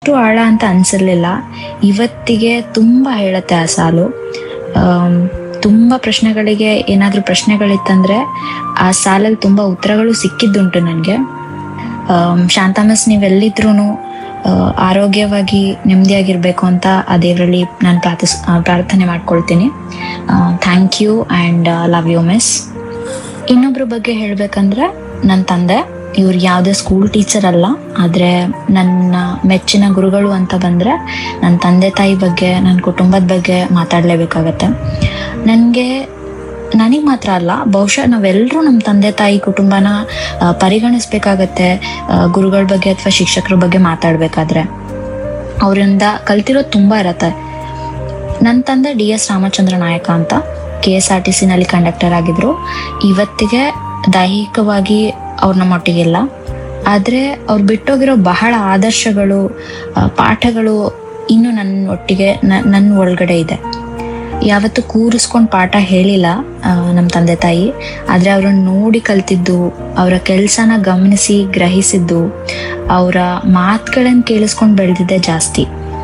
ಅಷ್ಟು ಆಳ ಅಂತ ಅನ್ಸಿರ್ಲಿಲ್ಲ ಇವತ್ತಿಗೆ ತುಂಬ ಹೇಳುತ್ತೆ ಆ ಸಾಲು ಆಮ್, ತುಂಬ ಪ್ರಶ್ನೆಗಳಿಗೆ ಏನಾದರೂ ಪ್ರಶ್ನೆಗಳಿತ್ತಂದ್ರೆ ಆ ಸಾಲಲ್ಲಿ ತುಂಬ ಉತ್ತರಗಳು ಸಿಕ್ಕಿದ್ದುಂಟು ನನಗೆ ಶಾಂತಾಮಸ್ ನೀವೆಲ್ಲಿದ್ರೂ ಆರೋಗ್ಯವಾಗಿ ನೆಮ್ಮದಿಯಾಗಿರ್ಬೇಕು ಅಂತ ಆ ದೇವರಲ್ಲಿ ನಾನು ಪ್ರಾರ್ಥಿಸ್ ಆ, ಪ್ರಾರ್ಥನೆ ಮಾಡ್ಕೊಳ್ತೀನಿ thank you and love you miss ಇನ್ನೊಬ್ರ ಬಗ್ಗೆ ಹೇಳ್ಬೇಕಂದ್ರೆ ನನ್ನ ತಂದೆ ಇವ್ರು ಯಾವುದೇ ಸ್ಕೂಲ್ ಟೀಚರ್ ಅಲ್ಲ ಆದರೆ ನನ್ನ ಮೆಚ್ಚಿನ ಗುರುಗಳು ಅಂತ ಬಂದರೆ ನನ್ನ ತಂದೆ ತಾಯಿ ಬಗ್ಗೆ ನನ್ನ ಕುಟುಂಬದ ಬಗ್ಗೆ ಮಾತಾಡಲೇಬೇಕಾಗತ್ತೆ ನನಗೆ ನನಗೆ ಮಾತ್ರ ಅಲ್ಲ ಬಹುಶಃ ನಾವೆಲ್ಲರೂ ನಮ್ಮ ತಂದೆ ತಾಯಿ ಕುಟುಂಬನ ಆ, ಪರಿಗಣಿಸ್ಬೇಕಾಗತ್ತೆ ಆ, ಗುರುಗಳ ಬಗ್ಗೆ ಅಥವಾ ಶಿಕ್ಷಕರ ಬಗ್ಗೆ ಮಾತಾಡಬೇಕಾದ್ರೆ ಅವರಿಂದ ಕಲ್ತಿರೋದು ತುಂಬ ಇರತ್ತೆ ನನ್ನ ತಂದೆ ಡಿ ಎಸ್ ರಾಮಚಂದ್ರ ನಾಯಕ ಅಂತ ಕೆ ಎಸ್ ಆರ್ ಟಿ ಸಿನಲ್ಲಿ ಕಂಡಕ್ಟರ್ ಆಗಿದ್ರು ಇವತ್ತಿಗೆ ದೈಹಿಕವಾಗಿ ಅವ್ರು ನಮ್ಮೊಟ್ಟಿಗಿಲ್ಲ ಆದರೆ ಅವ್ರು ಬಿಟ್ಟೋಗಿರೋ ಬಹಳ ಆದರ್ಶಗಳು ಆ, ಪಾಠಗಳು ಇನ್ನೂ ನನ್ನ ಒಟ್ಟಿಗೆ ನ- ನನ್ನ ಒಳಗಡೆ ಇದೆ ಯಾವತ್ತು ಕೂರಿಸ್ಕೊಂಡು ಪಾಠ ಹೇಳಿಲ್ಲ ನಮ್ಮ ತಂದೆ ತಾಯಿ ಆದರೆ ಅವ್ರನ್ನ ನೋಡಿ ಕಲ್ತಿದ್ದು ಅವರ ಕೆಲಸನ ಗಮನಿಸಿ ಗ್ರಹಿಸಿದ್ದು ಅವರ ಮಾತುಗಳನ್ನು ಕೇಳಿಸ್ಕೊಂಡು ಬೆಳೆದಿದ್ದೆ ಜಾಸ್ತಿ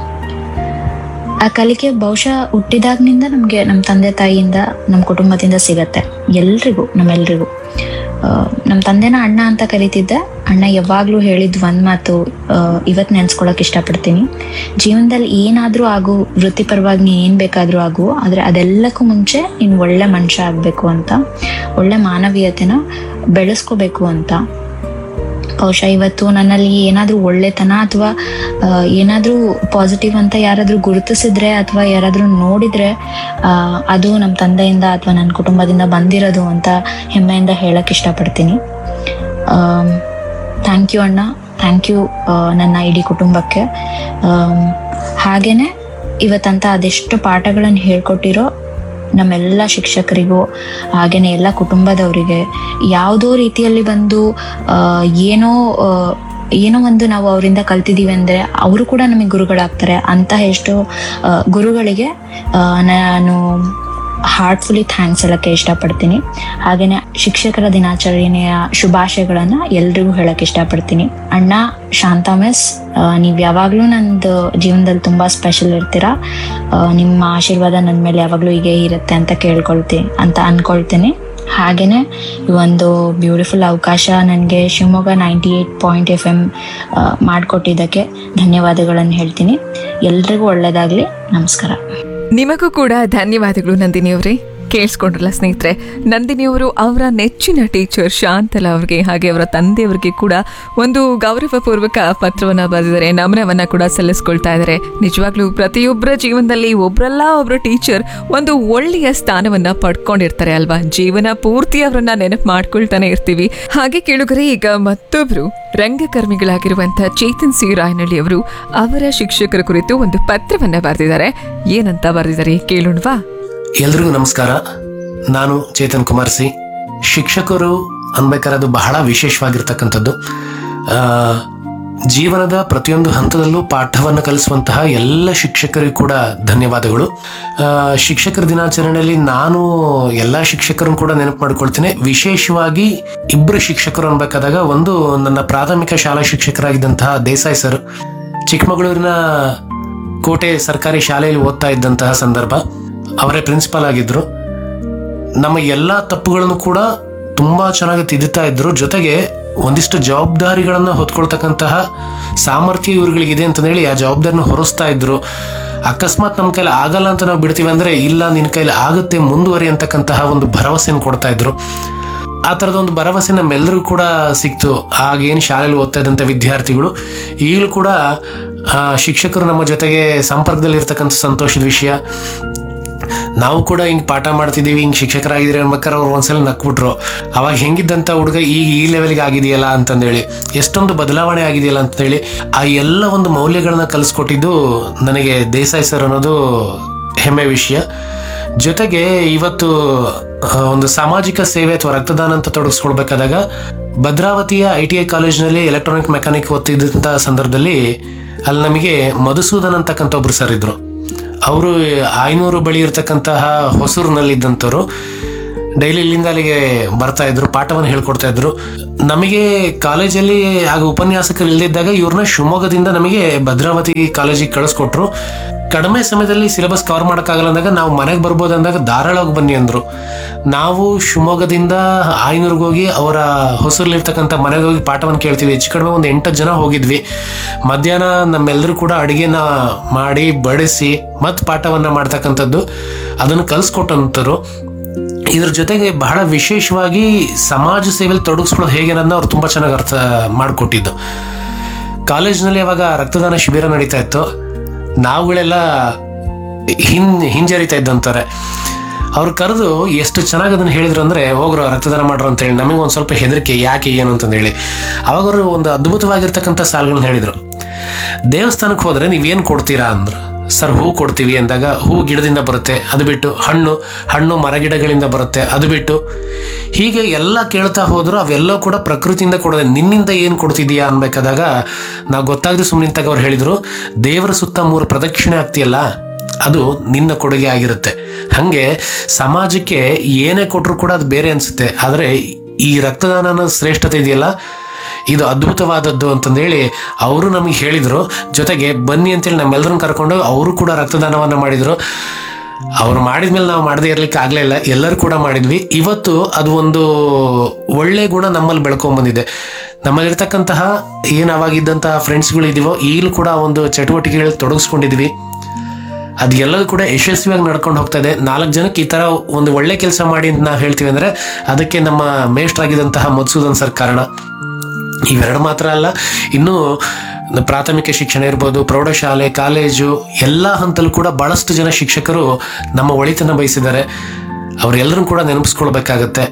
ಆ ಕಲಿಕೆ ಬಹುಶಃ ಹುಟ್ಟಿದಾಗ್ನಿಂದ ನಮಗೆ ನಮ್ಮ ತಂದೆ ತಾಯಿಯಿಂದ ನಮ್ಮ ಕುಟುಂಬದಿಂದ ಸಿಗತ್ತೆ ಎಲ್ರಿಗೂ ನಮ್ಮೆಲ್ರಿಗೂ ನಮ್ಮ ತಂದೆನ ಅಣ್ಣ ಅಂತ ಕರಿತಿದ್ದೆ ಅಣ್ಣ ಯಾವಾಗಲೂ ಹೇಳಿದ್ ಒಂದ್ ಮಾತು ಇವತ್ತು ನೆನ್ಸ್ಕೊಳಕ್ ಇಷ್ಟಪಡ್ತೀನಿ ಜೀವನದಲ್ಲಿ ಏನಾದರೂ ಆಗು ವೃತ್ತಿಪರವಾಗಿ ನೀ ಏನು ಬೇಕಾದರೂ ಆಗು ಆದರೆ ಅದೆಲ್ಲಕ್ಕೂ ಮುಂಚೆ ನೀನು ಒಳ್ಳೆ ಮನುಷ್ಯ ಆಗಬೇಕು ಅಂತ ಒಳ್ಳೆ ಮಾನವೀಯತೆನ ಬೆಳೆಸ್ಕೋಬೇಕು ಅಂತ ಬಹುಶಃ ಇವತ್ತು ನನ್ನಲ್ಲಿ ಏನಾದರೂ ಒಳ್ಳೆತನ ಅಥವಾ ಏನಾದರೂ ಪಾಸಿಟಿವ್ ಅಂತ ಯಾರಾದರೂ ಗುರುತಿಸಿದ್ರೆ ಅಥವಾ ಯಾರಾದರೂ ನೋಡಿದ್ರೆ ಆ, ಅದು ನಮ್ಮ ತಂದೆಯಿಂದ ಅಥವಾ ನನ್ನ ಕುಟುಂಬದಿಂದ ಬಂದಿರೋದು ಅಂತ ಹೆಮ್ಮೆಯಿಂದ ಹೇಳಕ್ ಇಷ್ಟಪಡ್ತೀನಿ ಥ್ಯಾಂಕ್ ಯು ಅಣ್ಣ ಥ್ಯಾಂಕ್ ಯು ನನ್ನ ಇಡೀ ಕುಟುಂಬಕ್ಕೆ ಆಮ್, ಹಾಗೇನೆ ಇವತ್ತಂತ ಅದೆಷ್ಟು ಪಾಠಗಳನ್ನು ಹೇಳ್ಕೊಟ್ಟಿರೋ ನಮ್ಮೆಲ್ಲ ಶಿಕ್ಷಕರಿಗೂ ಹಾಗೇನೆ ಎಲ್ಲ ಕುಟುಂಬದವರಿಗೆ ಯಾವುದೋ ರೀತಿಯಲ್ಲಿ ಬಂದು ಆ, ಏನೋ ಆ, ಏನೋ ಒಂದು ನಾವು ಅವರಿಂದ ಕಲ್ತಿದ್ದೀವಿ ಅಂದರೆ ಅವರು ಕೂಡ ನಮಗೆ ಗುರುಗಳಾಗ್ತಾರೆ ಅಂತಹ ಎಷ್ಟೋ ಆ, ಗುರುಗಳಿಗೆ ಆ, ನಾನು ಹಾರ್ಟ್ಫುಲಿ ಥ್ಯಾಂಕ್ಸ್ ಹೇಳಕ್ಕೆ ಇಷ್ಟಪಡ್ತೀನಿ ಹಾಗೇನೆ ಶಿಕ್ಷಕರ ದಿನಾಚರಣೆಯ ಶುಭಾಶಯಗಳನ್ನ ಎಲ್ರಿಗೂ ಹೇಳಕ್ ಇಷ್ಟಪಡ್ತೀನಿ ಅಣ್ಣ ಶಾಂತಾ ಮಿಸ್ ನೀವು ಯಾವಾಗಲೂ ನಂದು ಜೀವನದಲ್ಲಿ ತುಂಬಾ ಸ್ಪೆಷಲ್ ಇರ್ತೀರಾ ಆ, ನಿಮ್ಮ ಆಶೀರ್ವಾದ ನನ್ನ ಮೇಲೆ ಯಾವಾಗಲೂ ಹೀಗೆ ಇರುತ್ತೆ ಅಂತ ಕೇಳ್ಕೊಳ್ತೀನಿ ಅಂತ ಅನ್ಕೊಳ್ತೀನಿ ಹಾಗೇನೆ ಈ ಒಂದು ಬ್ಯೂಟಿಫುಲ್ ಅವಕಾಶ ನನಗೆ Shivamogga ninety eight point F M ಮಾಡಿಕೊಟ್ಟಿದ್ದಕ್ಕೆ ಧನ್ಯವಾದಗಳನ್ನು ಹೇಳ್ತೀನಿ ಎಲ್ರಿಗೂ ಒಳ್ಳೆಯದಾಗಲಿ ನಮಸ್ಕಾರ ನಿಮಗೂ ಕೂಡ ಧನ್ಯವಾದಗಳು ನಂದಿನಿ ಅವರೇ ಕೇಳಿಸ್ಕೊಂಡ್ರಲ್ಲ ಸ್ನೇಹಿತರೆ ನಂದಿನಿಯವರು ಅವರ ನೆಚ್ಚಿನ ಟೀಚರ್ ಶಾಂತಲಾ ಅವ್ರಿಗೆ ಹಾಗೆ ಅವರ ತಂದೆಯವರಿಗೆ ಕೂಡ ಒಂದು ಗೌರವಪೂರ್ವಕ ಪತ್ರವನ್ನ ಬರೆದಿದ್ದಾರೆ ನಮನವನ್ನ ಕೂಡ ಸಲ್ಲಿಸ್ಕೊಳ್ತಾ ಇದ್ದಾರೆ ನಿಜವಾಗ್ಲೂ ಪ್ರತಿಯೊಬ್ಬರ ಜೀವನದಲ್ಲಿ ಒಬ್ರಲ್ಲ ಒಬ್ರು ಟೀಚರ್ ಒಂದು ಒಳ್ಳೆಯ ಸ್ಥಾನವನ್ನ ಪಡ್ಕೊಂಡಿರ್ತಾರೆ ಅಲ್ವಾ ಜೀವನ ಪೂರ್ತಿ ಅವರನ್ನ ನೆನಪು ಮಾಡ್ಕೊಳ್ತಾನೆ ಇರ್ತೀವಿ ಹಾಗೆ ಕೇಳುಗರೆ ಈಗ ಮತ್ತೊಬ್ರು ರಂಗಕರ್ಮಿಗಳಾಗಿರುವಂತಹ ಚೇತನ್ ಸಿ ರಾಯನಹಳ್ಳಿ ಅವರು ಅವರ ಶಿಕ್ಷಕರ ಕುರಿತು ಒಂದು ಪತ್ರವನ್ನ ಬರೆದಿದ್ದಾರೆ ಏನಂತ ಬರೆದಿದ್ದಾರೆ ಕೇಳೋಣವಾ ಎಲ್ರಿಗೂ ನಮಸ್ಕಾರ ನಾನು ಚೇತನ್ ಕುಮಾರ್ ಸಿ ಶಿಕ್ಷಕರು ಅನ್ಬೇಕಾದ್ರೆ ಅದು ಬಹಳ ವಿಶೇಷವಾಗಿರ್ತಕ್ಕಂಥದ್ದು ಆ, ಜೀವನದ ಪ್ರತಿಯೊಂದು ಹಂತದಲ್ಲೂ ಪಾಠವನ್ನು ಕಲಿಸುವಂತಹ ಎಲ್ಲ ಶಿಕ್ಷಕರಿಗೂ ಕೂಡ ಧನ್ಯವಾದಗಳು ಆ, ಶಿಕ್ಷಕರ ದಿನಾಚರಣೆಯಲ್ಲಿ ನಾನು ಎಲ್ಲ ಶಿಕ್ಷಕರನ್ನು ಕೂಡ ನೆನಪು ಮಾಡ್ಕೊಳ್ತೀನಿ ವಿಶೇಷವಾಗಿ ಇಬ್ಬರು ಶಿಕ್ಷಕರು ಅನ್ಬೇಕಾದಾಗ ಒಂದು ನನ್ನ ಪ್ರಾಥಮಿಕ ಶಾಲಾ ಶಿಕ್ಷಕರಾಗಿದ್ದಂತಹ ದೇಸಾಯಿ ಸರ್ ಚಿಕ್ಕಮಗಳೂರಿನ ಕೋಟೆ ಸರ್ಕಾರಿ ಶಾಲೆಯಲ್ಲಿ ಓದ್ತಾ ಇದ್ದಂತಹ ಸಂದರ್ಭ ಅವರೇ ಪ್ರಿನ್ಸಿಪಾಲ್ ಆಗಿದ್ರು ನಮ್ಮ ಎಲ್ಲ ತಪ್ಪುಗಳನ್ನು ಕೂಡ ತುಂಬಾ ಚೆನ್ನಾಗಿ ತಿದ್ದುತ್ತಾ ಇದ್ರು ಜೊತೆಗೆ ಒಂದಿಷ್ಟು ಜವಾಬ್ದಾರಿಗಳನ್ನ ಹೊತ್ಕೊಳ್ತಕ್ಕಂತಹ ಸಾಮರ್ಥ್ಯ ಇವ್ರುಗಳಿಗಿದೆ ಅಂತ ಹೇಳಿ ಆ ಜವಾಬ್ದಾರಿನ ಹೊರಿಸ್ತಾ ಇದ್ರು ಅಕಸ್ಮಾತ್ ನಮ್ಮ ಕೈಲಿ ಆಗಲ್ಲ ಅಂತ ನಾವು ಬಿಡ್ತೀವಿ ಅಂದ್ರೆ ಇಲ್ಲ ನಿನ್ನ ಕೈಲಿ ಆಗುತ್ತೆ ಮುಂದುವರಿ ಅಂತಕ್ಕಂತಹ ಒಂದು ಭರವಸೆಯನ್ನು ಕೊಡ್ತಾ ಇದ್ರು ಆ ಥರದ ಒಂದು ಭರವಸೆ ನಮ್ಮೆಲ್ಲರಿಗೂ ಕೂಡ ಸಿಕ್ತು ಆಗೇನು ಶಾಲೆಯಲ್ಲಿ ಓದ್ತಾ ಇದ್ದಂಥ ವಿದ್ಯಾರ್ಥಿಗಳು ಈಗಲೂ ಕೂಡ ಆ, ಶಿಕ್ಷಕರು ನಮ್ಮ ಜೊತೆಗೆ ಸಂಪರ್ಕದಲ್ಲಿ ಇರ್ತಕ್ಕಂಥ ಸಂತೋಷದ ವಿಷಯ ನಾವು ಕೂಡ ಹಿಂಗ್ ಪಾಠ ಮಾಡ್ತಿದೀವಿ ಹಿಂಗ್ ಶಿಕ್ಷಕರಾಗಿದ್ರೆ ಅನ್ಬೇಕಾದ್ರೆ ಅವ್ರು ಒಂದ್ಸಲ ನಕ್ಬಿಟ್ರು ಅವಾಗ ಹೆಂಗಿದ್ದಂತ ಹುಡುಗ ಈಗ ಈ ಲೆವೆಲ್ಗೆ ಆಗಿದೆಯಲ್ಲ ಅಂತಂದೇಳಿ ಎಷ್ಟೊಂದು ಬದಲಾವಣೆ ಆಗಿದೆಯಲ್ಲ ಅಂತೇಳಿ ಆ ಎಲ್ಲ ಒಂದು ಮೌಲ್ಯಗಳನ್ನ ಕಲಿಸ್ಕೊಟ್ಟಿದ್ದು ನನಗೆ ದೇಸಾಯಿ ಸರ್ ಅನ್ನೋದು ಹೆಮ್ಮೆ ವಿಷಯ ಜೊತೆಗೆ ಇವತ್ತು ಆ, ಒಂದು ಸಾಮಾಜಿಕ ಸೇವೆ ಅಥವಾ ರಕ್ತದಾನ ಅಂತ ತೊಡಗಿಸ್ಕೊಳ್ಬೇಕಾದಾಗ ಭದ್ರಾವತಿಯ ಐ ಟಿ ಐ ಕಾಲೇಜಿನಲ್ಲಿ ಎಲೆಕ್ಟ್ರಾನಿಕ್ ಮೆಕ್ಯಾನಿಕ್ ಓದ್ತಿದ್ದಂಥ ಸಂದರ್ಭದಲ್ಲಿ ಅಲ್ಲಿ ನಮಗೆ ಮಧುಸೂದನ್ ಅಂತಕ್ಕಂಥ ಒಬ್ರು ಸರ್ ಇದ್ರು ಅವರು ಐನೂರು ಬಳಿ ಇರ್ತಕ್ಕಂತಹ ಹೊಸೂರಿನಲ್ಲಿದ್ದಂಥವ್ರು ಡೈಲಿ ಇಲ್ಲಿಂದ ಅಲ್ಲಿಗೆ ಬರ್ತಾ ಇದ್ರು ಪಾಠವನ್ನು ಹೇಳ್ಕೊಡ್ತಾ ಇದ್ರು ನಮಗೆ ಕಾಲೇಜಲ್ಲಿ ಆಗ ಉಪನ್ಯಾಸಕರು ಇಲ್ಲದಿದ್ದಾಗ ಇವ್ರನ್ನ ಶಿವಮೊಗ್ಗದಿಂದ ನಮಗೆ ಭದ್ರಾವತಿ ಕಾಲೇಜಿಗೆ ಕಳಿಸ್ಕೊಟ್ರು ಕಡಿಮೆ ಸಮಯದಲ್ಲಿ ಸಿಲೆಬಸ್ ಕವರ್ ಮಾಡೋಕ್ಕಾಗಲ್ಲ ಅಂದಾಗ ನಾವು ಮನೆಗೆ ಬರ್ಬೋದು ಅಂದಾಗ ಧಾರಾಳವಾಗಿ ಬನ್ನಿ ಅಂದ್ರು ನಾವು ಶಿವಮೊಗ್ಗದಿಂದ ಆಯ್ನೂರ್ಗೆ ಹೋಗಿ ಅವರ ಹೊಸೂರ್ಲಿರ್ತಕ್ಕಂಥ ಮನೆಗೆ ಹೋಗಿ ಪಾಠವನ್ನು ಕೇಳ್ತೀವಿ ಹೆಚ್ಚು ಕಡಿಮೆ ಒಂದು ಎಂಟು ಜನ ಹೋಗಿದ್ವಿ ಮಧ್ಯಾಹ್ನ ನಮ್ಮೆಲ್ಲರೂ ಕೂಡ ಅಡುಗೆನ ಮಾಡಿ ಬಡಿಸಿ ಮತ್ತೆ ಪಾಠವನ್ನ ಮಾಡ್ತಕ್ಕಂಥದ್ದು ಅದನ್ನು ಕಲಿಸ್ಕೊಟ್ಟಂಥರು ಇದ್ರ ಜೊತೆಗೆ ಬಹಳ ವಿಶೇಷವಾಗಿ ಸಮಾಜ ಸೇವೆಯಲ್ಲಿ ತೊಡಗಿಸ್ಕೊಳ್ಳೋದು ಹೇಗೆ ಅನ್ನೋದನ್ನ ಅವ್ರು ತುಂಬ ಚೆನ್ನಾಗಿ ಅರ್ಥ ಮಾಡಿಕೊಟ್ಟಿದ್ದು ಕಾಲೇಜ್ನಲ್ಲಿ ಅವಾಗ ರಕ್ತದಾನ ಶಿಬಿರ ನಡೀತಾ ಇತ್ತು ನಾವುಗಳೆಲ್ಲ ಹಿನ್ ಹಿಂಜರಿತಾ ಇದ್ದಂತಾರೆ ಅವ್ರು ಕರೆದು ಎಷ್ಟು ಚೆನ್ನಾಗಿ ಅದನ್ನ ಹೇಳಿದ್ರು ಅಂದ್ರೆ ಹೋಗ್ರು ರಕ್ತದಾನ ಮಾಡ್ರು ಅಂತ ಹೇಳಿ ನಮಗೆ ಒಂದು ಸ್ವಲ್ಪ ಹೆದರಿಕೆ ಯಾಕೆ ಏನು ಅಂತಂದು ಹೇಳಿ ಅವಾಗ ಅವರು ಒಂದು ಅದ್ಭುತವಾಗಿರ್ತಕ್ಕಂಥ ಸಾಲುಗಳನ್ನ ಹೇಳಿದ್ರು ದೇವಸ್ಥಾನಕ್ಕೆ ಹೋದ್ರೆ ನೀವೇನು ಕೊಡ್ತೀರಾ ಅಂದ್ರು ಸರ್ ಹೂ ಕೊಡ್ತೀವಿ ಅಂದಾಗ ಹೂ ಗಿಡದಿಂದ ಬರುತ್ತೆ ಅದು ಬಿಟ್ಟು ಹಣ್ಣು ಹಣ್ಣು ಮರಗಿಡಗಳಿಂದ ಬರುತ್ತೆ ಅದು ಬಿಟ್ಟು ಹೀಗೆ ಎಲ್ಲ ಕೇಳ್ತಾ ಹೋದ್ರು ಅವೆಲ್ಲ ಕೂಡ ಪ್ರಕೃತಿಯಿಂದ ಕೊಡೋದೆ ನಿನ್ನಿಂದ ಏನು ಕೊಡ್ತಿದೀಯಾ ಅನ್ಬೇಕಾದಾಗ ನಾವು ಗೊತ್ತಾಗದೆ ಸುಮ್ಮನಿಂತಾಗ ಅವ್ರು ಹೇಳಿದ್ರು ದೇವರ ಸುತ್ತ ಮೂರು ಪ್ರದಕ್ಷಿಣೆ ಆಗ್ತಿಯಲ್ಲ ಅದು ನಿನ್ನ ಕೊಡುಗೆ ಆಗಿರುತ್ತೆ ಹಂಗೆ ಸಮಾಜಕ್ಕೆ ಏನೇ ಕೊಟ್ಟರು ಕೂಡ ಅದು ಬೇರೆ ಅನ್ಸುತ್ತೆ ಆದರೆ ಈ ರಕ್ತದಾನ ಅನ್ನೋ ಶ್ರೇಷ್ಠತೆ ಇದೆಯಲ್ಲ ಇದು ಅದ್ಭುತವಾದದ್ದು ಅಂತಂದೇಳಿ ಅವರು ನಮಗೆ ಹೇಳಿದ್ರು ಜೊತೆಗೆ ಬನ್ನಿ ಅಂತೇಳಿ ನಮ್ಮೆಲ್ಲರನ್ನ ಕರ್ಕೊಂಡು ಅವರು ಕೂಡ ರಕ್ತದಾನವನ್ನ ಮಾಡಿದ್ರು ಅವ್ರು ಮಾಡಿದ್ಮೇಲೆ ನಾವು ಮಾಡದೇ ಇರ್ಲಿಕ್ಕೆ ಆಗ್ಲೇ ಇಲ್ಲ ಎಲ್ಲರೂ ಕೂಡ ಮಾಡಿದ್ವಿ ಇವತ್ತು ಅದು ಒಂದು ಒಳ್ಳೆ ಗುಣ ನಮ್ಮಲ್ಲಿ ಬೆಳ್ಕೊಂಡ್ ಬಂದಿದೆ ನಮ್ಮಲ್ಲಿರ್ತಕ್ಕಂತಹ ಏನ್ ಅವಾಗಿದ್ದಂತಹ ಫ್ರೆಂಡ್ಸ್ಗಳು ಇದೀವೋ ಈಗಲೂ ಕೂಡ ಆ ಒಂದು ಚಟುವಟಿಕೆಗಳಲ್ಲಿ ತೊಡಗಿಸ್ಕೊಂಡಿದ್ವಿ ಅದು ಎಲ್ಲದೂ ಕೂಡ ಯಶಸ್ವಿಯಾಗಿ ನಡ್ಕೊಂಡು ಹೋಗ್ತಾ ಇದೆ ನಾಲ್ಕು ಜನಕ್ಕೆ ಈ ತರ ಒಂದು ಒಳ್ಳೆ ಕೆಲಸ ಮಾಡಿ ಅಂತ ನಾವು ಹೇಳ್ತೀವಿ ಅಂದ್ರೆ ಅದಕ್ಕೆ ನಮ್ಮ ಮೇಷ್ಟ್ರಾಗಿದ್ದಂತಹ ಮಧುಸೂದನ್ ಸರ್ ಕಾರಣ ಇವೆರಡು ಮಾತ್ರ ಅಲ್ಲ ಇನ್ನು ಪ್ರಾಥಮಿಕ ಶಿಕ್ಷಣ ಇರ್ಬೋದು ಪ್ರೌಢಶಾಲೆ ಕಾಲೇಜು ಎಲ್ಲ ಹಂತಲ್ಲೂ ಕೂಡ ಬಹಳಷ್ಟು ಜನ ಶಿಕ್ಷಕರು ನಮ್ಮ ಒಳಿತನ್ನ ಬಯಸಿದ್ದಾರೆ ಅವರೆಲ್ಲರೂ ಕೂಡ ನೆನಪಿಸ್ಕೊಳ್ಬೇಕಾಗತ್ತೆ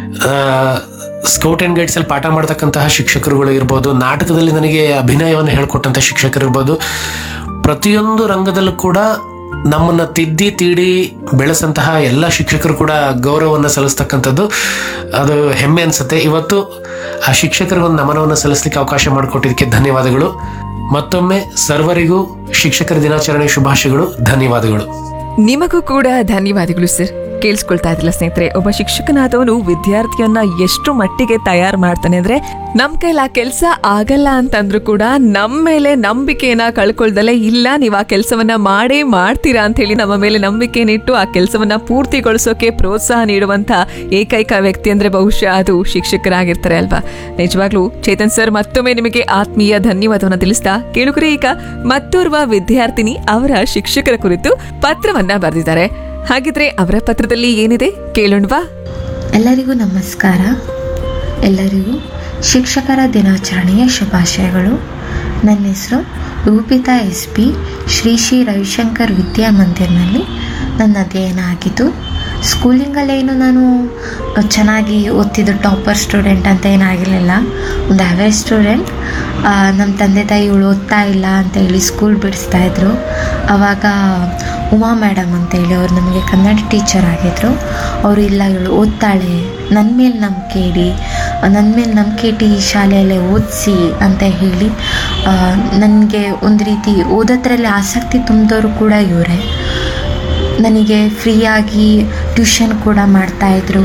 ಸ್ಕೌಟ್ ಅಂಡ್ ಗೈಡ್ಸ್ ಅಲ್ಲಿ ಪಾಠ ಮಾಡ್ತಕ್ಕಂತಹ ಶಿಕ್ಷಕರುಗಳು ಇರ್ಬೋದು ನಾಟಕದಲ್ಲಿ ನನಗೆ ಅಭಿನಯವನ್ನು ಹೇಳ್ಕೊಟ್ಟಂತ ಶಿಕ್ಷಕರು ಇರ್ಬೋದು ಪ್ರತಿಯೊಂದು ರಂಗದಲ್ಲೂ ಕೂಡ ನಮ್ಮನ್ನ ತಿದ್ದಿ ತೀಡಿ ಬೆಳೆಸಂತಹ ಎಲ್ಲ ಶಿಕ್ಷಕರು ಕೂಡ ಗೌರವವನ್ನು ಸಲ್ಲಿಸ್ತಕ್ಕಂಥದ್ದು ಅದು ಹೆಮ್ಮೆ ಅನ್ಸುತ್ತೆ ಇವತ್ತು ಆ ಶಿಕ್ಷಕರಿಗೆ ಒಂದು ನಮನವನ್ನು ಸಲ್ಲಿಸಲಿಕ್ಕೆ ಅವಕಾಶ ಮಾಡಿಕೊಟ್ಟಿದ್ದಕ್ಕೆ ಧನ್ಯವಾದಗಳು ಮತ್ತೊಮ್ಮೆ ಸರ್ವರಿಗೂ ಶಿಕ್ಷಕರ ದಿನಾಚರಣೆ ಶುಭಾಶಯಗಳು ಧನ್ಯವಾದಗಳು ನಿಮಗೂ ಕೂಡ ಧನ್ಯವಾದಗಳು ಸರ್ ಕೇಳಿಸ್ಕೊಳ್ತಾ ಇದ್ದಿಲ್ಲ ಸ್ನೇಹಿತರೆ ಒಬ್ಬ ಶಿಕ್ಷಕನಾದವನು ವಿದ್ಯಾರ್ಥಿಯನ್ನ ಎಷ್ಟು ಮಟ್ಟಿಗೆ ತಯಾರು ಮಾಡ್ತಾನೆ ಅಂದ್ರೆ ನಮ್ ಕೈಲಿ ಆ ಕೆಲಸ ಆಗಲ್ಲ ಅಂತಂದ್ರೂ ಕೂಡ ನಮ್ಮ ಮೇಲೆ ನಂಬಿಕೆಯನ್ನ ಕಳ್ಕೊಳ್ದಲೆ ಇಲ್ಲ ನೀವು ಆ ಕೆಲಸವನ್ನ ಮಾಡೇ ಮಾಡ್ತೀರಾ ಅಂತ ಹೇಳಿ ನಮ್ಮ ಮೇಲೆ ನಂಬಿಕೆಯನ್ನಿಟ್ಟು ಆ ಕೆಲಸವನ್ನ ಪೂರ್ತಿಗೊಳಿಸೋಕೆ ಪ್ರೋತ್ಸಾಹ ನೀಡುವಂತ ಏಕೈಕ ವ್ಯಕ್ತಿ ಅಂದ್ರೆ ಬಹುಶಃ ಅದು ಶಿಕ್ಷಕರಾಗಿರ್ತಾರೆ ಅಲ್ವಾ ನಿಜವಾಗ್ಲೂ ಚೇತನ್ ಸರ್ ಮತ್ತೊಮ್ಮೆ ನಿಮಗೆ ಆತ್ಮೀಯ ಧನ್ಯವಾದವನ್ನ ತಿಳಿಸ್ತಾ ಕೇಳುಗರೆ ಈಗ ಮತ್ತೋರ್ವ ವಿದ್ಯಾರ್ಥಿನಿ ಅವರ ಶಿಕ್ಷಕರ ಕುರಿತು ಪತ್ರವನ್ನ ಬರೆದಿದ್ದಾರೆ ಹಾಗಿದ್ರೆ ಅವರ ಪತ್ರದಲ್ಲಿ ಏನಿದೆ ಕೇಳೋಣವಾ ಎಲ್ಲರಿಗೂ ನಮಸ್ಕಾರ ಎಲ್ಲರಿಗೂ ಶಿಕ್ಷಕರ ದಿನಾಚರಣೆಯ ಶುಭಾಶಯಗಳು ನನ್ನ ಹೆಸರು ರೂಪಿತಾ ಎಸ್ ಪಿ ಶ್ರೀ ಶ್ರೀ ರವಿಶಂಕರ್ ವಿದ್ಯಾಮಂದಿರ್ನಲ್ಲಿ ನನ್ನ ಅಧ್ಯಯನ ಆಗಿದ್ದು ಸ್ಕೂಲಿಂಗಲ್ಲೇನು ನಾನು ಚೆನ್ನಾಗಿ ಓದ್ತಿದ್ದು ಟಾಪರ್ ಸ್ಟೂಡೆಂಟ್ ಅಂತ ಏನಾಗಿರಲಿಲ್ಲ ಒಂದು ಆ್ಯಾವ್ರೇಜ್ ಸ್ಟೂಡೆಂಟ್ ನಮ್ಮ ತಂದೆ ತಾಯಿ ಇವಳು ಓದ್ತಾ ಇಲ್ಲ ಅಂತ ಹೇಳಿ ಸ್ಕೂಲ್ ಬಿಡಿಸ್ತಾ ಇದ್ರು ಆವಾಗ ಉಮಾ ಮೇಡಮ್ ಅಂತೇಳಿ ಅವ್ರು ನಮಗೆ ಕನ್ನಡ ಟೀಚರ್ ಆಗಿದ್ರು ಅವರು ಇಲ್ಲ ಇವಳು ಓದ್ತಾಳೆ ನನ್ನ ಮೇಲೆ ನಂಬಿಕೆ ಇಡಿ ನನ್ನ ಮೇಲೆ ನಂಬಿಕೆ ಇಟ್ಟು ಈ ಶಾಲೆಯಲ್ಲೇ ಓದಿಸಿ ಅಂತ ಹೇಳಿ ನನಗೆ ಒಂದು ರೀತಿ ಓದೋದ್ರಲ್ಲಿ ಆಸಕ್ತಿ ತುಂಬಿದವರು ಕೂಡ ಇವರೇ ನನಗೆ ಫ್ರೀಯಾಗಿ ಟ್ಯೂಷನ್ ಕೂಡ ಮಾಡ್ತಾಯಿದ್ರು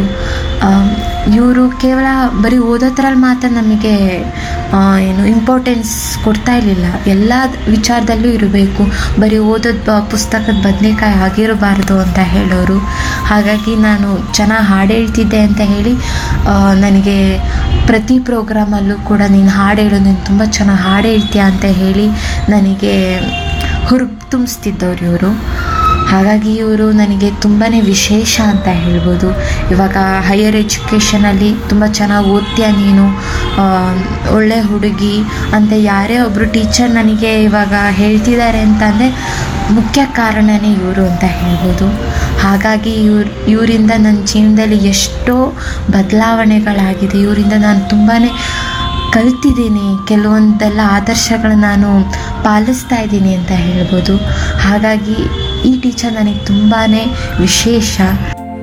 ಇವರು ಕೇವಲ ಬರೀ ಓದೋದ್ರಲ್ಲಿ ಮಾತ್ರ ನಮಗೆ ಆ, ಏನು ಇಂಪಾರ್ಟೆನ್ಸ್ ಕೊಡ್ತಾ ಇರಲಿಲ್ಲ ಎಲ್ಲ ವಿಚಾರದಲ್ಲೂ ಇರಬೇಕು ಬರೀ ಓದೋದು ಬ ಪುಸ್ತಕದ ಬದನೆಕಾಯಿ ಆಗಿರಬಾರ್ದು ಅಂತ ಹೇಳೋರು ಹಾಗಾಗಿ ನಾನು ಚೆನ್ನಾಗಿ ಹಾಡು ಹೇಳ್ತಿದ್ದೆ ಅಂತ ಹೇಳಿ ಆ, ನನಗೆ ಪ್ರತಿ ಪ್ರೋಗ್ರಾಮಲ್ಲೂ ಕೂಡ ನೀನು ಹಾಡು ಹೇಳು ನೀನು ತುಂಬ ಚೆನ್ನಾಗಿ ಹಾಡು ಹೇಳ್ತೀಯ ಅಂತ ಹೇಳಿ ನನಗೆ ಹುರುಪು ತುಂಬಿಸ್ತಿದ್ದವ್ರು ಇವರು ಹಾಗಾಗಿ ಇವರು ನನಗೆ ತುಂಬಾ ವಿಶೇಷ ಅಂತ ಹೇಳ್ಬೋದು ಇವಾಗ ಹೈಯರ್ ಎಜುಕೇಷನಲ್ಲಿ ತುಂಬ ಚೆನ್ನಾಗಿ ಓದ್ತೀಯ ನೀನು ಆ, ಒಳ್ಳೆ ಹುಡುಗಿ ಅಂತ ಯಾರೇ ಒಬ್ಬರು ಟೀಚರ್ ನನಗೆ ಇವಾಗ ಹೇಳ್ತಿದ್ದಾರೆ ಅಂತಂದರೆ ಮುಖ್ಯ ಕಾರಣನೇ ಇವರು ಅಂತ ಹೇಳ್ಬೋದು ಹಾಗಾಗಿ ಇವ್ರ ಇವರಿಂದ ನನ್ನ ಜೀವನದಲ್ಲಿ ಎಷ್ಟೋ ಬದಲಾವಣೆಗಳಾಗಿದೆ ಇವರಿಂದ ನಾನು ತುಂಬಾ ಕಲ್ತಿದ್ದೀನಿ ಕೆಲವೊಂದೆಲ್ಲ ಆದರ್ಶಗಳನ್ನ ನಾನು ಪಾಲಿಸ್ತಾ ಇದ್ದೀನಿ ಅಂತ ಹೇಳ್ಬೋದು ಹಾಗಾಗಿ ಈ ಟೀಚರ್ ನನಗೆ ತುಂಬಾ ವಿಶೇಷ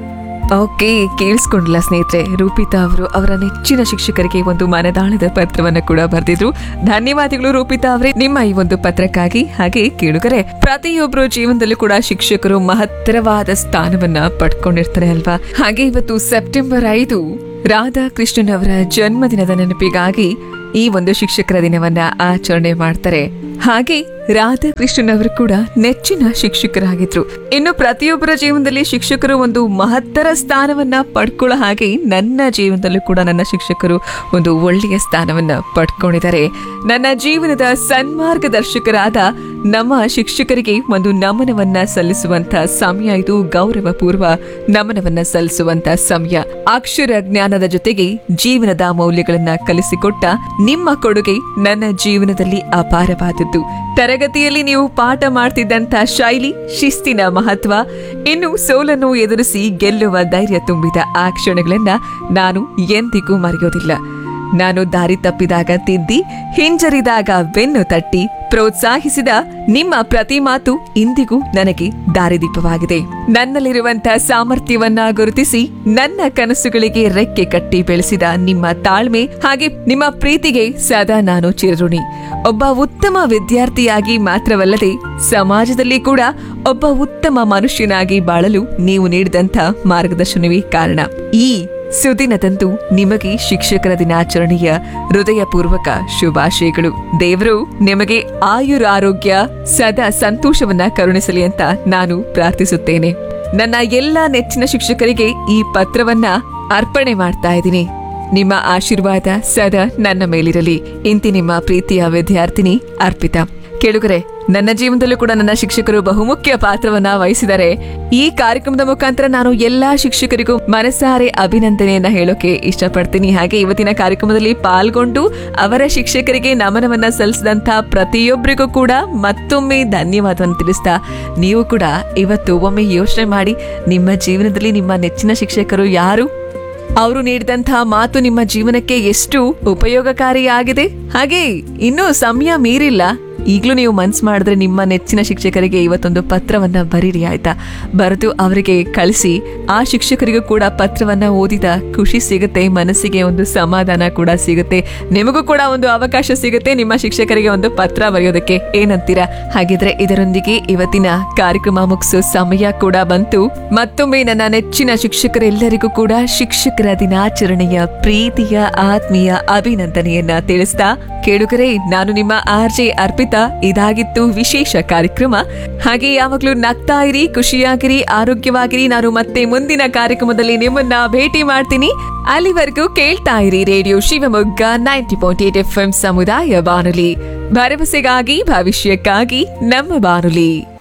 ಓಕೆ ಕೇಳಿಸ್ಕೊಂಡ್ಲ ಸ್ನೇಹಿತರೆ ರೂಪಿತಾ ಅವರು ಅವರ ನೆಚ್ಚಿನ ಶಿಕ್ಷಕರಿಗೆ ಒಂದು ಮನದಾಳದ ಪತ್ರವನ್ನ ಕೂಡ ಬರೆದಿದ್ರು ಧನ್ಯವಾದಗಳು ರೂಪಿತಾ ಅವರೇ ನಿಮ್ಮ ಈ ಒಂದು ಪತ್ರಕ್ಕಾಗಿ ಹಾಗೆ ಕೇಳುಗರೆ ಪ್ರತಿಯೊಬ್ಬರು ಜೀವನದಲ್ಲೂ ಕೂಡ ಶಿಕ್ಷಕರು ಮಹತ್ತರವಾದ ಸ್ಥಾನವನ್ನ ಪಡ್ಕೊಂಡಿರ್ತಾರೆ ಅಲ್ವಾ ಹಾಗೆ ಇವತ್ತು ಸೆಪ್ಟೆಂಬರ್ ಐದು ರಾಧಾಕೃಷ್ಣನ್ ಅವರ ಜನ್ಮದಿನದ ನೆನಪಿಗಾಗಿ ಈ ಒಂದು ಶಿಕ್ಷಕರ ದಿನವನ್ನ ಆಚರಣೆ ಮಾಡ್ತಾರೆ ಹಾಗೆ ರಾಧಾಕೃಷ್ಣನ್ ಅವರು ಕೂಡ ನೆಚ್ಚಿನ ಶಿಕ್ಷಕರಾಗಿದ್ರು ಇನ್ನು ಪ್ರತಿಯೊಬ್ಬರ ಜೀವನದಲ್ಲಿ ಶಿಕ್ಷಕರು ಒಂದು ಮಹತ್ತರ ಸ್ಥಾನವನ್ನ ಪಡ್ಕೊಳ್ಳೋ ಹಾಗೆ ನನ್ನ ಜೀವನದಲ್ಲೂ ಕೂಡ ನನ್ನ ಶಿಕ್ಷಕರು ಒಂದು ಒಳ್ಳೆಯ ಸ್ಥಾನವನ್ನ ಪಡ್ಕೊಂಡಿದ್ದಾರೆ ನನ್ನ ಜೀವನದ ಸನ್ಮಾರ್ಗದರ್ಶಕರಾದ ನಮ್ಮ ಶಿಕ್ಷಕರಿಗೆ ಒಂದು ನಮನವನ್ನ ಸಲ್ಲಿಸುವಂತ ಸಮಯ ಇದು ಗೌರವ ಪೂರ್ವ ನಮನವನ್ನ ಸಲ್ಲಿಸುವಂತ ಸಮಯ ಅಕ್ಷರ ಜ್ಞಾನದ ಜೊತೆಗೆ ಜೀವನದ ಮೌಲ್ಯಗಳನ್ನ ಕಲಿಸಿಕೊಟ್ಟ ನಿಮ್ಮ ಕೊಡುಗೆ ನನ್ನ ಜೀವನದಲ್ಲಿ ಅಪಾರವಾದದ್ದು ತರಗತಿಯಲ್ಲಿ ನೀವು ಪಾಠ ಮಾಡ್ತಿದ್ದಂತ ಶೈಲಿ ಶಿಸ್ತಿನ ಮಹತ್ವ ಇನ್ನು ಸೋಲನ್ನು ಎದುರಿಸಿ ಗೆಲ್ಲುವ ಧೈರ್ಯ ತುಂಬಿದ ಆ ಕ್ಷಣಗಳನ್ನ ನಾನು ಎಂದಿಗೂ ಮರೆಯೋದಿಲ್ಲ ನಾನು ದಾರಿ ತಪ್ಪಿದಾಗ ತಿದ್ದಿ ಹಿಂಜರಿದಾಗ ಬೆನ್ನು ತಟ್ಟಿ ಪ್ರೋತ್ಸಾಹಿಸಿದ ನಿಮ್ಮ ಪ್ರತಿ ಮಾತು ಇಂದಿಗೂ ನನಗೆ ದಾರಿದೀಪವಾಗಿದೆ ನನ್ನಲ್ಲಿರುವಂತಹ ಸಾಮರ್ಥ್ಯವನ್ನ ಗುರುತಿಸಿ ನನ್ನ ಕನಸುಗಳಿಗೆ ರೆಕ್ಕೆ ಕಟ್ಟಿ ಬೆಳೆಸಿದ ನಿಮ್ಮ ತಾಳ್ಮೆ ಹಾಗೆ ನಿಮ್ಮ ಪ್ರೀತಿಗೆ ಸದಾ ನಾನು ಚಿರಋಣಿ ಒಬ್ಬ ಉತ್ತಮ ವಿದ್ಯಾರ್ಥಿಯಾಗಿ ಮಾತ್ರವಲ್ಲದೆ ಸಮಾಜದಲ್ಲಿ ಕೂಡ ಒಬ್ಬ ಉತ್ತಮ ಮನುಷ್ಯನಾಗಿ ಬಾಳಲು ನೀವು ನೀಡಿದಂಥ ಮಾರ್ಗದರ್ಶನವೇ ಕಾರಣ ಈ ಸುದಿನದಂದು ನಿಮಗೆ ಶಿಕ್ಷಕರ ದಿನಾಚರಣೆಯ ಹೃದಯಪೂರ್ವಕ ಶುಭಾಶಯಗಳು ದೇವರು ನಿಮಗೆ ಆಯುರಾರೋಗ್ಯ ಸದಾ ಸಂತೋಷವನ್ನ ಕರುಣಿಸಲಿ ಅಂತ ನಾನು ಪ್ರಾರ್ಥಿಸುತ್ತೇನೆ ನನ್ನ ಎಲ್ಲ ನೆಚ್ಚಿನ ಶಿಕ್ಷಕರಿಗೆ ಈ ಪತ್ರವನ್ನ ಅರ್ಪಣೆ ಮಾಡ್ತಾ ಇದ್ದೀನಿ ನಿಮ್ಮ ಆಶೀರ್ವಾದ ಸದಾ ನನ್ನ ಮೇಲಿರಲಿ ಇಂತಿ ನಿಮ್ಮ ಪ್ರೀತಿಯ ವಿದ್ಯಾರ್ಥಿನಿ ಅರ್ಪಿತಾ ಕೇಳುಗರೆ ನನ್ನ ಜೀವನದಲ್ಲೂ ಕೂಡ ನನ್ನ ಶಿಕ್ಷಕರು ಬಹುಮುಖ್ಯ ಪಾತ್ರವನ್ನ ವಹಿಸಿದ್ದಾರೆ ಈ ಕಾರ್ಯಕ್ರಮದ ಮುಖಾಂತರ ನಾನು ಎಲ್ಲಾ ಶಿಕ್ಷಕರಿಗೂ ಮನಸಾರೆ ಅಭಿನಂದನೆಯನ್ನ ಹೇಳೋಕೆ ಇಷ್ಟಪಡ್ತೀನಿ ಹಾಗೆ ಇವತ್ತಿನ ಕಾರ್ಯಕ್ರಮದಲ್ಲಿ ಪಾಲ್ಗೊಂಡು ಅವರ ಶಿಕ್ಷಕರಿಗೆ ನಮನವನ್ನ ಸಲ್ಲಿಸಿದಂತ ಪ್ರತಿಯೊಬ್ಬರಿಗೂ ಕೂಡ ಮತ್ತೊಮ್ಮೆ ಧನ್ಯವಾದವನ್ನು ತಿಳಿಸ್ತಾ ನೀವು ಕೂಡ ಇವತ್ತು ಒಮ್ಮೆ ಯೋಚನೆ ಮಾಡಿ ನಿಮ್ಮ ಜೀವನದಲ್ಲಿ ನಿಮ್ಮ ನೆಚ್ಚಿನ ಶಿಕ್ಷಕರು ಯಾರು ಅವರು ನೀಡಿದಂತಹ ಮಾತು ನಿಮ್ಮ ಜೀವನಕ್ಕೆ ಎಷ್ಟು ಉಪಯೋಗಕಾರಿಯಾಗಿದೆ ಹಾಗೆ ಇನ್ನೂ ಸಮಯ ಮೀರಿಲ್ಲ ಈಗಲೂ ನೀವು ಮನ್ಸು ಮಾಡಿದ್ರೆ ನಿಮ್ಮ ನೆಚ್ಚಿನ ಶಿಕ್ಷಕರಿಗೆ ಇವತ್ತೊಂದು ಪತ್ರವನ್ನ ಬರೀರಿ ಆಯ್ತಾ ಬರೆದು ಅವರಿಗೆ ಕಳಿಸಿ ಆ ಶಿಕ್ಷಕರಿಗೂ ಕೂಡ ಪತ್ರವನ್ನ ಓದಿದ ಖುಷಿ ಸಿಗುತ್ತೆ ಮನಸ್ಸಿಗೆ ಒಂದು ಸಮಾಧಾನ ಕೂಡ ಸಿಗುತ್ತೆ ನಿಮಗೂ ಕೂಡ ಒಂದು ಅವಕಾಶ ಸಿಗುತ್ತೆ ನಿಮ್ಮ ಶಿಕ್ಷಕರಿಗೆ ಒಂದು ಪತ್ರ ಬರೆಯೋದಕ್ಕೆ ಏನಂತೀರಾ ಹಾಗಿದ್ರೆ ಇದರೊಂದಿಗೆ ಇವತ್ತಿನ ಕಾರ್ಯಕ್ರಮ ಮುಗಿಸೋ ಸಮಯ ಕೂಡ ಬಂತು ಮತ್ತೊಮ್ಮೆ ನನ್ನ ನೆಚ್ಚಿನ ಶಿಕ್ಷಕರೆಲ್ಲರಿಗೂ ಕೂಡ ಶಿಕ್ಷಕರ ದಿನಾಚರಣೆಯ ಪ್ರೀತಿಯ ಆತ್ಮೀಯ ಅಭಿನಂದನೆಯನ್ನ ತಿಳಿಸ್ತಾ ಕೇಳುಗರೆ ನಾನು ನಿಮ್ಮ ಆರ್ ಜೆ ಅರ್ಪಿತಾ ಇದಾಗಿತ್ತು ವಿಶೇಷ ಕಾರ್ಯಕ್ರಮ ಹಾಗೆ ಯಾವಾಗ್ಲೂ ನಗ್ತಾ ಇರಿ ಖುಷಿಯಾಗಿರಿ ಆರೋಗ್ಯವಾಗಿರಿ ನಾನು ಮತ್ತೆ ಮುಂದಿನ ಕಾರ್ಯಕ್ರಮದಲ್ಲಿ ನಿಮ್ಮನ್ನ ಭೇಟಿ ಮಾಡ್ತೀನಿ ಅಲ್ಲಿವರೆಗೂ ಕೇಳ್ತಾ ಇರಿ radio Shivamogga ninety point eight F ಸಮುದಾಯ ಬಾನುಲಿ ಭರವಸೆಗಾಗಿ ಭವಿಷ್ಯಕ್ಕಾಗಿ ನಮ್ಮ ಬಾನುಲಿ